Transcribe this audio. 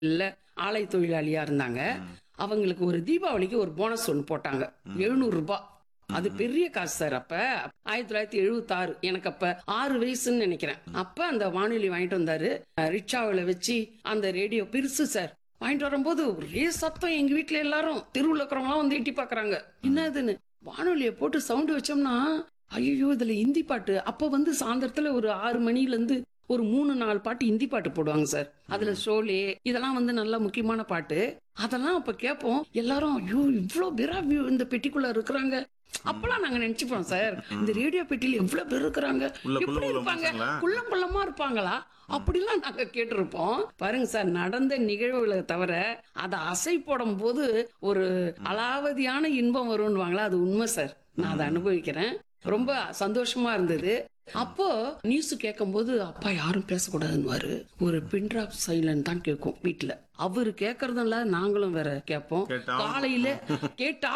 இல்ல ஆலை தொழிலாளியா இருந்தாங்க அவங்களுக்கு ஒரு தீபாவளிக்கு ஒரு போனஸ் ஒன்று போட்டாங்க எழுநூறு ரூபாய் அது பெரிய காசு சார் அப்ப ஆயிரத்தி தொள்ளாயிரத்தி எழுபத்தி ஆறு எனக்கு அப்ப ஆறு வயசுன்னு நினைக்கிறேன் அப்ப அந்த வானொலி வாங்கிட்டு வந்தாரு ரிக்ஷாவில் வச்சு அந்த ரேடியோ பெருசு சார் வாங்கிட்டு வரும்போது ஒரே சத்தம் எங்க வீட்ல எல்லாரும் தெருவுல இருக்கிறவங்களாம் வந்து எட்டி பாக்குறாங்க என்னதுன்னு வானொலியை போட்டு சவுண்ட் வச்சோம்னா ஐயோ இதுல ஹிந்தி பாட்டு அப்ப வந்து சாயந்தரத்துல ஒரு ஆறு மணில இருந்து ஒரு மூணு நாலு பாட்டு ஹிந்தி பாட்டு போடுவாங்க சார் அதுல ஷோலே இதெல்லாம் வந்து நல்ல முக்கியமான பாட்டு அதெல்லாம் அப்ப கேட்போம் எல்லாரும் ஐயோ இவ்ளோ பேரா வி- இந்த பெட்டிக்குள்ள இருக்கிறாங்க அப்பெல்லாம் நாங்க நினைச்சுப்போம் சார் இந்த ரேடியோ பெட்டியில எவ்வளவு பேர் இருக்கிறாங்க உள்ள எப்படி குள்ள இருப்பாங்க மனுஷங்களா? குள்ளம் குள்ளமா இருப்பாங்களா அப்படிலாம் நாங்க கேட்டிருப்போம் பாருங்க சார் நடந்த நிகழ்வுகளை தவிர அதை அசை போடும் போது ஒரு அலாவதியான இன்பம் வரும்னுவாங்களா அது உண்மை சார் நான் அதை அனுபவிக்கிறேன் ரொம்ப சந்தோஷமா இருந்தது அப்போ நியூஸ் கேட்கும்போது அப்பா யாரும் பேசக்கூடாதுன்னு ஒரு பின்ட்ராப் சைலண்ட் தான் கேட்கும் வீட்டுல அவரு கேட்கறதும் இல்ல நாங்களும் வேற கேட்போம் கேட்டா? காலையில கேட்டா